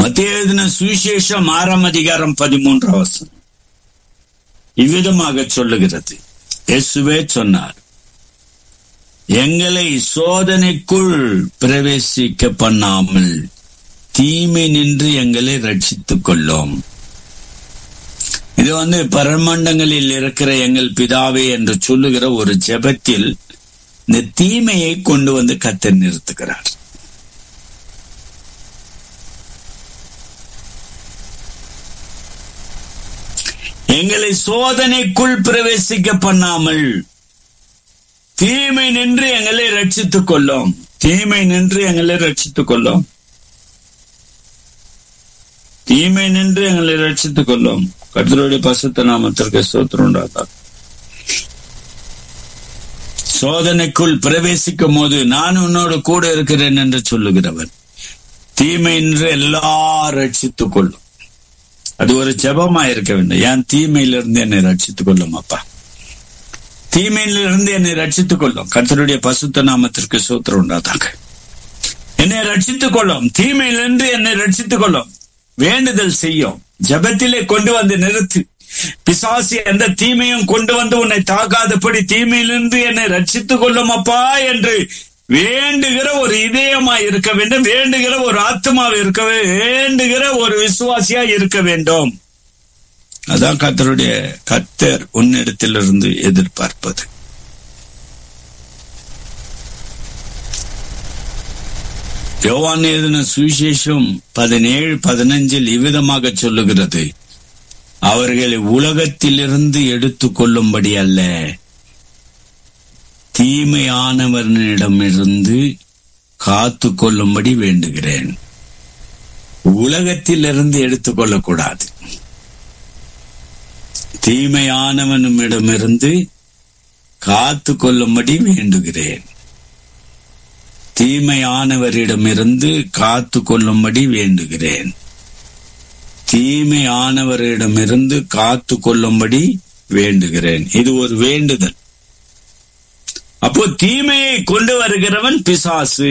மத்திய எழுதின சுவிசேஷம் ஆறாம் அதிகாரம் பதிமூன்றாம் வசனம் இவ்விதமாக சொல்லுகிறது இயேசுவே சொன்னார் எங்களை சோதனைக்குள் பிரவேசிக்க பண்ணாமல் தீமை நின்று எங்களை ரட்சித்துக் கொள்ளோம் இது வந்து பரமண்டங்களில் இருக்கிற எங்கள் பிதாவே என்று சொல்லுகிற ஒரு ஜெபத்தில் இந்த தீமையை கொண்டு வந்து கத்த நிறுத்துகிறார் எங்களை சோதனைக்குள் பிரவேசிக்க பண்ணாமல் தீமை நின்று எங்களை ரட்சித்துக் கொள்ளும் தீமை நின்று எங்களை ரட்சித்துக் கொள்ளும் தீமை நின்று எங்களை ரட்சித்துக் கொள்ளும் கர்த்தருடைய பசுத்த நாமத்திற்கு சோத்திரம் உண்டாதா சோதனைக்குள் பிரவேசிக்கும் போது நான் உன்னோடு கூட இருக்கிறேன் என்று சொல்லுகிறவன் தீமை நின்று எல்லாம் ரட்சித்துக் கொள்ளும் அது ஒரு ஜபமா இருக்க வேண்டும் ஏன் தீமையிலிருந்து என்னை ரட்சித்துக் கொள்ளும் அப்பா தீமையிலிருந்து என்னை ரட்சித்துக் கொள்ளும் கர்த்தருடைய பசுத்த நாமத்திற்கு சூத்திரம் உண்டாதாங்க என்னை ரட்சித்துக் கொள்ளும் தீமையிலிருந்து என்னை ரட்சித்துக் கொள்ளும் வேண்டுதல் செய்யும் ஜபத்திலே கொண்டு வந்து நிறுத்து பிசாசி எந்த தீமையும் கொண்டு வந்து உன்னை தாக்காதபடி தீமையிலிருந்து என்னை ரட்சித்துக் கொள்ளும் அப்பா என்று வேண்டுகிற ஒரு இதயமா இருக்க வேண்டும் வேண்டுகிற ஒரு ஆத்மாவை இருக்க வேண்டுகிற ஒரு விசுவாசியா இருக்க வேண்டும் அதான் கத்தருடைய கத்தர் உன்னிடத்திலிருந்து எதிர்பார்ப்பது யோவான் எழுதின சுவிசேஷம் பதினேழு பதினஞ்சில் இவ்விதமாக சொல்லுகிறது அவர்களை உலகத்திலிருந்து எடுத்துக் கொள்ளும்படி அல்ல தீமையானவனிடமிருந்து காத்து கொள்ளும்படி வேண்டுகிறேன் உலகத்திலிருந்து எடுத்துக்கொள்ளக்கூடாது தீமையானவனிடமிருந்து காத்து கொள்ளும்படி வேண்டுகிறேன் தீமையானவரிடமிருந்து காத்து கொள்ளும்படி வேண்டுகிறேன் தீமையானவரிடமிருந்து காத்து கொள்ளும்படி வேண்டுகிறேன் இது ஒரு வேண்டுதல் அப்போ தீமையை கொண்டு வருகிறவன் பிசாசு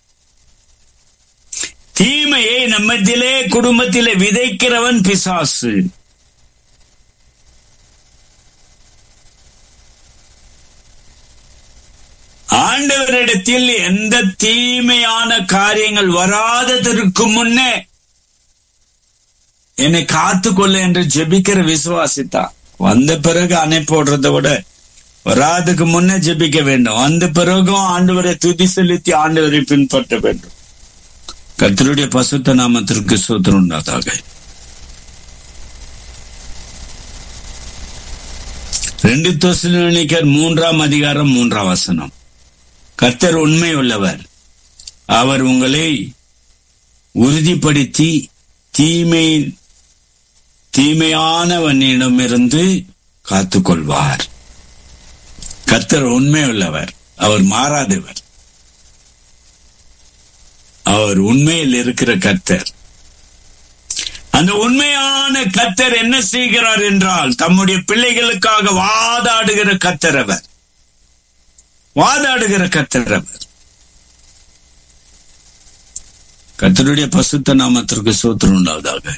தீமையை நம்மத்திலே குடும்பத்திலே விதைக்கிறவன் பிசாசு ஆண்டவரிடத்தில் எந்த தீமையான காரியங்கள் வராததற்கு முன்னே என்னை காத்துக்கொள்ள என்று ஜெபிக்கிற விசுவாசித்தான் வந்த பிறகு அணை போடுறதை விட வராதுக்கு முன்னே ஜெபிக்க வேண்டும் வந்த பிறகும் ஆண்டவரை துதி செலுத்தி ஆண்டவரை பின்பற்ற வேண்டும் கத்தருடைய பசுத்த நாமத்திற்கு சூத்திரம் உண்டாதாக ரெண்டு தொசனிக்கர் மூன்றாம் அதிகாரம் மூன்றாம் வசனம் கர்த்தர் உண்மை உள்ளவர் அவர் உங்களை உறுதிப்படுத்தி தீமை தீமையானவனிடமிருந்து காத்துக்கொள்வார் கர்த்தர் உண்மை உள்ளவர் அவர் மாறாதவர் அவர் உண்மையில் இருக்கிற கர்த்தர் அந்த உண்மையான கத்தர் என்ன செய்கிறார் என்றால் தம்முடைய பிள்ளைகளுக்காக வாதாடுகிற கத்தர் அவர் வாதாடுகிற கத்தர் அவர் கத்தருடைய பசுத்த நாமத்திற்கு சூத்திரம் உண்டாவதாக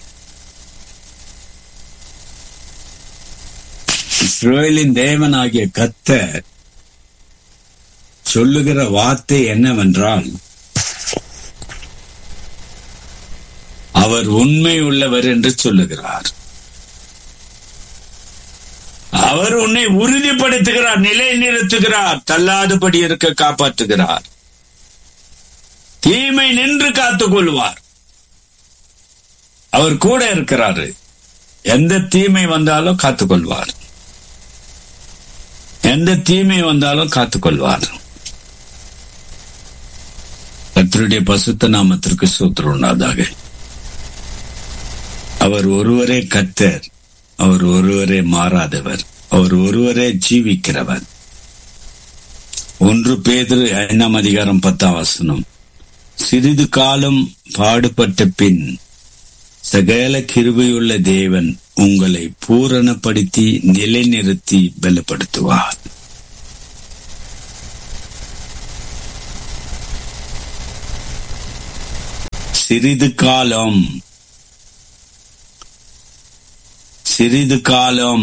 இஸ்ரேலின் தேவனாகிய கத்தர் சொல்லுகிற வார்த்தை என்னவென்றால் அவர் உண்மை உள்ளவர் என்று சொல்லுகிறார் அவர் உன்னை உறுதிப்படுத்துகிறார் நிலைநிறுத்துகிறார் தள்ளாதபடி இருக்க காப்பாற்றுகிறார் தீமை நின்று காத்துக் கொள்வார் அவர் கூட இருக்கிறாரு எந்த தீமை வந்தாலும் காத்துக்கொள்வார் எந்த தீமை வந்தாலும் காத்துக்கொள்வார் கத்தருடைய பசுத்த நாமத்திற்கு சூத்திரம் உண்டாதாக அவர் ஒருவரே கத்தர் அவர் ஒருவரே மாறாதவர் அவர் ஒருவரே ஜீவிக்கிறவர் ஒன்று பேதர் ஐந்தாம் அதிகாரம் பத்தாம் வசனம் சிறிது காலம் பாடுபட்ட பின் சகல கிருபையுள்ள தேவன் உங்களை பூரணப்படுத்தி நிலைநிறுத்தி பலப்படுத்துவார் சிறிது காலம் சிறிது காலம்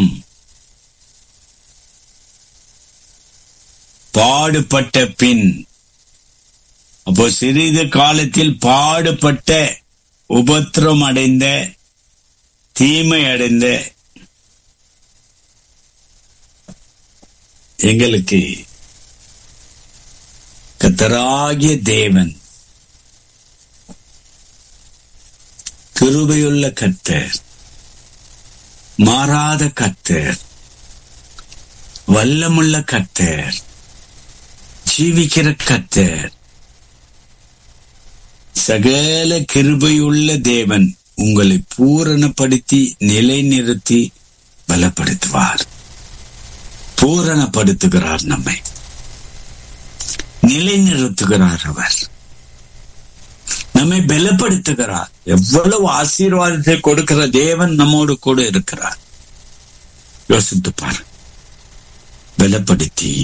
பாடுபட்ட பின் அப்போ சிறிது காலத்தில் பாடுபட்ட உபத்திரம் அடைந்த தீமை அடைந்த எங்களுக்கு கத்தராகிய தேவன் கிருபையுள்ள கத்தர் மாறாத கத்தர் வல்லமுள்ள கத்தர் ஜீவிக்கிற கத்தர் சகல கிருபையுள்ள தேவன் உங்களை பூரணப்படுத்தி நிலைநிறுத்தி பலப்படுத்துவார் பூரணப்படுத்துகிறார் நம்மை நிலைநிறுத்துகிறார் அவர் நம்மை பலப்படுத்துகிறார் எவ்வளவு ஆசீர்வாதத்தை கொடுக்கிற தேவன் நம்மோடு கூட இருக்கிறார் யோசித்து பாரு பலப்படுத்தி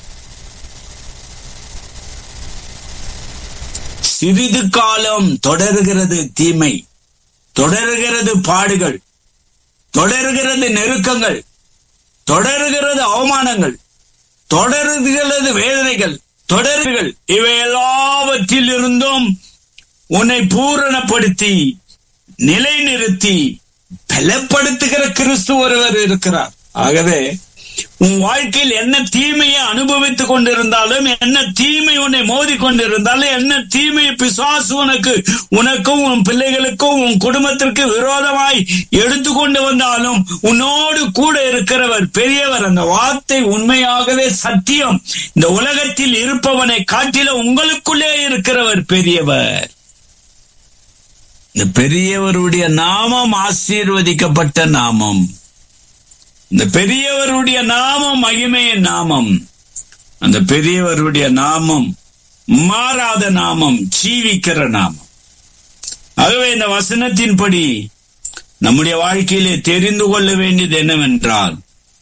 சிறிது காலம் தொடர்கிறது தீமை தொடர்கிறது பாடுகள் தொடர்கிறது நெருக்கங்கள் தொடர்கிறது அவமானங்கள் தொடர்கிறது வேதனைகள் தொடர்கள் இவை எல்லாவற்றில் இருந்தும் உன்னை பூரணப்படுத்தி நிலைநிறுத்தி பலப்படுத்துகிற கிறிஸ்து ஒருவர் இருக்கிறார் ஆகவே உன் வாழ்க்கையில் என்ன தீமையை அனுபவித்துக் கொண்டிருந்தாலும் என்ன தீமை உன்னை மோதி கொண்டிருந்தாலும் என்ன தீமை பிசாசு உனக்கு உனக்கும் உன் பிள்ளைகளுக்கும் உன் குடும்பத்திற்கு விரோதமாய் எடுத்துக்கொண்டு வந்தாலும் உன்னோடு கூட இருக்கிறவர் பெரியவர் அந்த வார்த்தை உண்மையாகவே சத்தியம் இந்த உலகத்தில் இருப்பவனை காட்டில உங்களுக்குள்ளே இருக்கிறவர் பெரியவர் இந்த பெரியவருடைய நாமம் ஆசீர்வதிக்கப்பட்ட நாமம் இந்த பெரியவருடைய நாமம் மகிமையின் நாமம் அந்த பெரியவருடைய நாமம் மாறாத நாமம் ஜீவிக்கிற நாமம் ஆகவே இந்த வசனத்தின்படி நம்முடைய வாழ்க்கையிலே தெரிந்து கொள்ள வேண்டியது என்னவென்றால்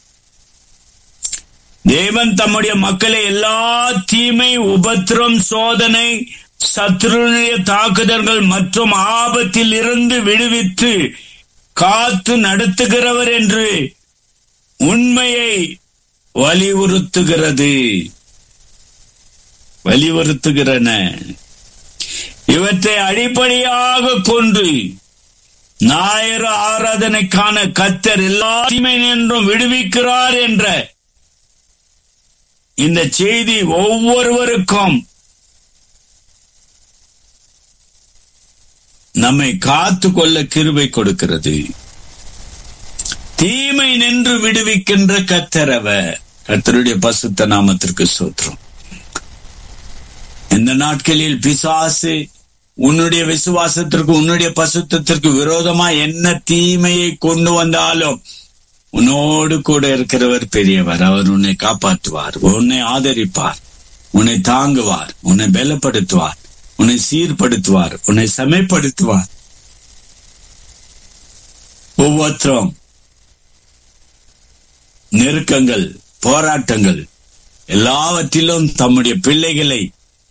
தேவன் தம்முடைய மக்களை எல்லா தீமை உபத்திரம் சோதனை சத்ருடைய தாக்குதல்கள் மற்றும் ஆபத்தில் இருந்து விடுவித்து காத்து நடத்துகிறவர் என்று உண்மையை வலியுறுத்துகிறது வலியுறுத்துகிறன இவற்றை அடிப்படையாக கொண்டு ஞாயிறு ஆராதனைக்கான கத்தர் எல்லா தீமை என்றும் விடுவிக்கிறார் என்ற இந்த செய்தி ஒவ்வொருவருக்கும் நம்மை காத்து கொள்ள கிருபை கொடுக்கிறது தீமை நின்று விடுவிக்கின்ற கத்தரவ கத்தருடைய பசுத்த நாமத்திற்கு சோத்திரம் இந்த நாட்களில் பிசாசு உன்னுடைய விசுவாசத்திற்கு உன்னுடைய பசுத்தத்திற்கு விரோதமா என்ன தீமையை கொண்டு வந்தாலும் உன்னோடு கூட இருக்கிறவர் பெரியவர் அவர் உன்னை காப்பாற்றுவார் உன்னை ஆதரிப்பார் உன்னை தாங்குவார் உன்னை பலப்படுத்துவார் உன்னை சீர்படுத்துவார் உன்னை செமைப்படுத்துவார் ஒவ்வொருத்தரும் நெருக்கங்கள் போராட்டங்கள் எல்லாவற்றிலும் தம்முடைய பிள்ளைகளை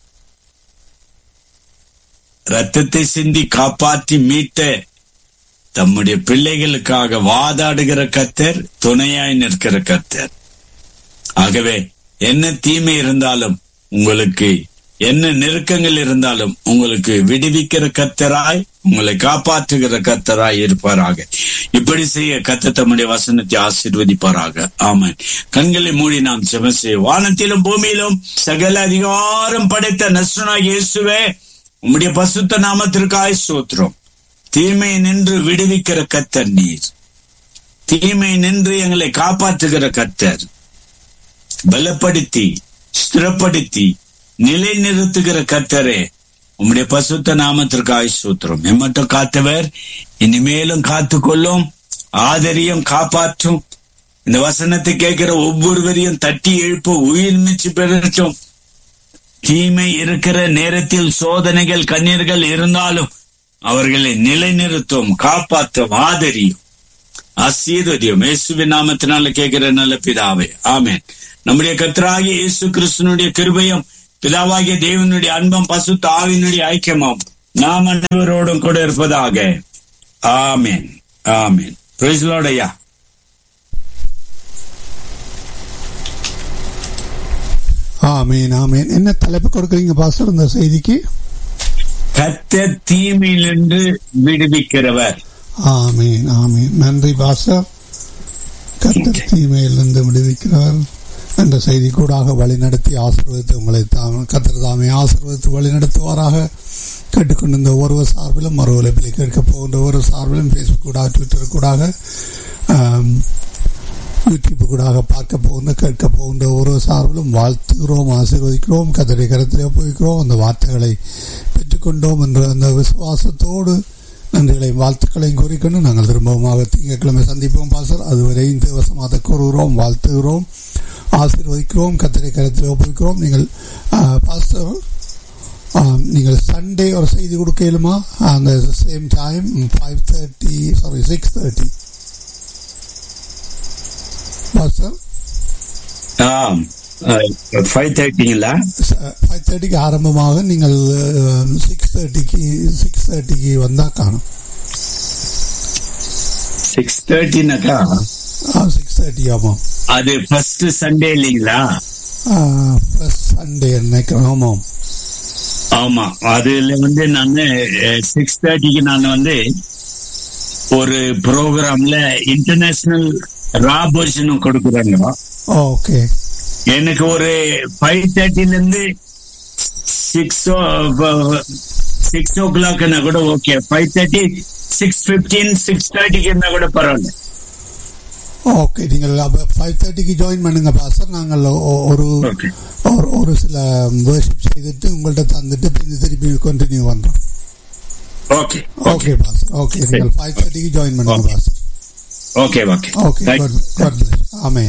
ரத்தத்தை சிந்தி காப்பாற்றி மீட்ட தம்முடைய பிள்ளைகளுக்காக வாதாடுகிற கத்தர் துணையாய் நிற்கிற கத்தர் ஆகவே என்ன தீமை இருந்தாலும் உங்களுக்கு என்ன நெருக்கங்கள் இருந்தாலும் உங்களுக்கு விடுவிக்கிற கத்தராய் உங்களை காப்பாற்றுகிற கத்தராய் இருப்பாராக இப்படி செய்ய கத்த தம்முடைய வசனத்தை ஆசீர்வதிப்பாராக ஆமன் கண்களை மூடி நாம் செம செய்ய வானத்திலும் பூமியிலும் சகல அதிகாரம் படைத்த நசுனாக இயேசுவே உம்முடைய பசுத்த நாமத்திற்காய் சோத்திரம் தீமை நின்று விடுவிக்கிற கத்தர் நீர் தீமை நின்று எங்களை காப்பாற்றுகிற கத்தர் பலப்படுத்தி ஸ்திரப்படுத்தி நிலை நிறுத்துகிற கத்தரே உம்முடைய பசுத்த நாமத்திற்காய் சூத்திரம் எம்மட்டும் காத்தவர் இனிமேலும் காத்து கொள்ளும் ஆதரியும் காப்பாற்றும் இந்த வசனத்தை கேட்கிற ஒவ்வொருவரையும் தட்டி எழுப்ப உயிர் மிச்சு பெறட்டும் தீமை இருக்கிற நேரத்தில் சோதனைகள் கண்ணீர்கள் இருந்தாலும் அவர்களை நிலைநிறுத்தும் காப்பாற்றும் ஆதரியும் ஆசீர்வதியும் இயேசுவின் நாமத்தினால கேட்கிற நல்ல பிதாவே ஆமேன் நம்முடைய கத்தராகிய இயேசு கிறிஸ்தனுடைய கிருபையும் பிதாவாகிய தேவனுடைய அன்பம் பசு தாவினுடைய ஐக்கியமும் நாம் அனைவரோடும் கூட இருப்பதாக ஆமேன் ஆமேன் பிரைஸ்லோடையா ஆமீன் ஆமீன் என்ன தலைப்பு கொடுக்குறீங்க பாஸ்டர் இந்த செய்திக்கு கத்த தீமையிலிருந்து விடுவிக்கிறவர் ஆமீன் ஆமீன் நன்றி பாஸ்டர் கத்தர் தீமையிலிருந்து விடுவிக்கிறவர் என்ற செய்தி கூடாக வழிநடத்தி ஆசீர்வதித்து உங்களை தாம் கத்தர் தாமே ஆசீர்வதித்து வழிநடத்துவாராக கேட்டுக்கொண்டிருந்த ஒருவர் சார்பிலும் மறு உழைப்பில் கேட்க போகின்ற ஒரு சார்பிலும் ஃபேஸ்புக் கூடாக ட்விட்டர் கூடாக ஆம், யூடியூப் கூடாக பார்க்க போகின்ற கேட்க போகின்ற ஒரு சார்பிலும் வாழ்த்துகிறோம் ஆசீர்வதிக்கிறோம் கத்தரை கருத்தில் ஒப்புவிக்கிறோம் அந்த வார்த்தைகளை பெற்றுக்கொண்டோம் என்ற அந்த விசுவாசத்தோடு நன்றிகளையும் வாழ்த்துக்களையும் கூறிக்கொண்டு நாங்கள் திரும்பவுமாக திங்கட்கிழமை சந்திப்போம் பாசர் அதுவரை இந்த வசமாக கூறுகிறோம் வாழ்த்துகிறோம் ஆசீர்வதிக்கிறோம் கத்தரை கருத்தில் ஒப்புவிக்கிறோம் நீங்கள் ஆ, பாஸ்டர் ஆ, நீங்கள் சண்டே ஒரு செய்தி கொடுக்க இயலுமா அந்த same time five thirty sorry six thirty pastor ஆம் ஃபைவ் தேர்ட்டிங்களா ஃபைவ் தேர்ட்டிக்கு ஆரம்பமாக நீங்கள் சிக்ஸ் தேர்ட்டிக்கு சிக்ஸ் தேர்ட்டிக்கு வந்தால் காணும் சிக்ஸ் தேர்ட்டினாக்கா சிக்ஸ் தேர்ட்டி ஆமாம் அது ஃபர்ஸ்ட் சண்டே இல்லைங்களா ப்ளஸ் சண்டே நினைக்கிறேன் ஆமாம் ஆமா அதுல வந்து நான் சிக்ஸ் தேர்ட்டிக்கு நான் வந்து ஒரு ப்ரோக்ராம்ல இன்டர்நேஷனல் ராபோஷனும் கொடுக்குறாங்க ஓகே எனக்கு ஒரு ஃபைவ் தேர்ட்டில இருந்து சிக்ஸ் சிக்ஸ் ஓ கிளாக்னா கூட okay five thirty six fifteen six தேர்ட்டிக்கு இருந்தா கூட பரவாயில்ல ஓகே நீங்கள் அப்போ ஃபைவ் தேர்ட்டிக்கு ஜாயின் பண்ணுங்க பாஸ்டர் நாங்கள் ஒ- ஒரு ஓகே ஒரு ஒரு சில வேர்ஷிப் செய்துட்டு உங்கள்கிட்ட தந்துட்டு பின் திருப்பி கண்டினியூ பண்ணுறோம் ஓகே ஓகே பாஸ்டர் ஓகே நீங்கள் ஃபைவ் தேர்ட்டிக்கு ஜாயின் பண்ணுங்க Okay. Pastor okay okay okay God bless ஆமே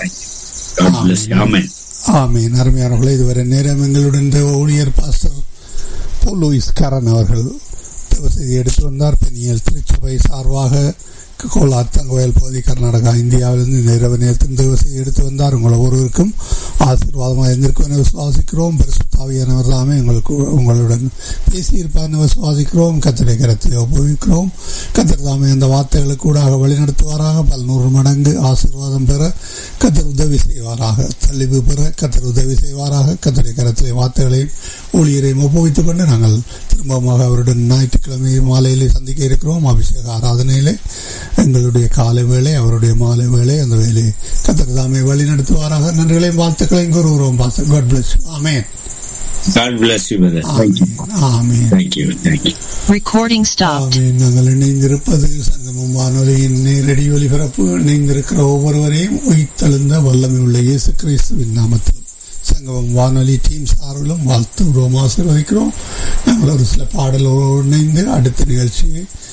ஆமென் ஆமீன் அருமையானவர்களே இதுவரை நேரம் எங்களுடன் இந்த ஊழியர் பாஸ்டர் போல் லூயிஸ் கரன் அவர்கள் செய்தி எடுத்து வந்தார் பெண்ணியல் திருச்சபை சார்பாக கோலார் தங்கவயல் பகுதி கர்நாடகா இந்தியாவிலிருந்து இந்த இரவு நேரத்தில் தேவசெய்தி எடுத்து வந்தார் உங்கள் ஒருவருக்கும் ஆசீர்வாதமாக இருந்திருக்கும் என விசுவாசிக்கிறோம் பரிசுத்தாவியானவர் தாமே உங்களுக்கு உங்களுடன் பேசியிருப்பார் விசுவாசிக்கிறோம் கத்திரை கரத்தில் ஒப்புவிக்கிறோம் கத்தர் தாமே அந்த வார்த்தைகளை கூடாக வழிநடத்துவாராக பல்நூறு மடங்கு ஆசீர்வாதம் பெற கத்தர் உதவி செய்வாராக தெளிவு பெற கத்தர் உதவி செய்வாராக கத்தரை கரத்திலே வார்த்தைகளையும் ஊழியரையும் ஒப்புவித்துக் கொண்டு நாங்கள் திரும்பமாக அவருடன் ஞாயிற்றுக்கிழமை மாலையிலே சந்திக்க இருக்கிறோம் அபிஷேக ஆராதனையிலே எங்களுடைய காலை வேளை அவருடைய மாலை வேளை அந்த வேலையை கத்தர் தாமே வழி நடத்துவாராக நன்றிகளையும் வாழ்த்துக்களையும் கூறுகிறோம் pastor God bless amen God bless you, brother. Thank you. Amen Thank you. Thank you. Recording stopped. Amen. நாங்கள் இணைந்திருப்பது சங்கமம் வானொலியின் நேரடி ஒலிபரப்பு இணைந்திருக்கிற ஒவ்வொருவரையும் உயிர்த்தெழுந்த வல்லமை உள்ள இயேசு கிறிஸ்துவின் நாமத்திலும் சங்கமம் வானொலி டீம் சார்பிலும் வாழ்த்துகிறோம் ஆசீர்வதிக்கிறோம் நாங்கள் ஒரு சில பாடலோடு இணைந்து அடுத்த நிகழ்ச்சியை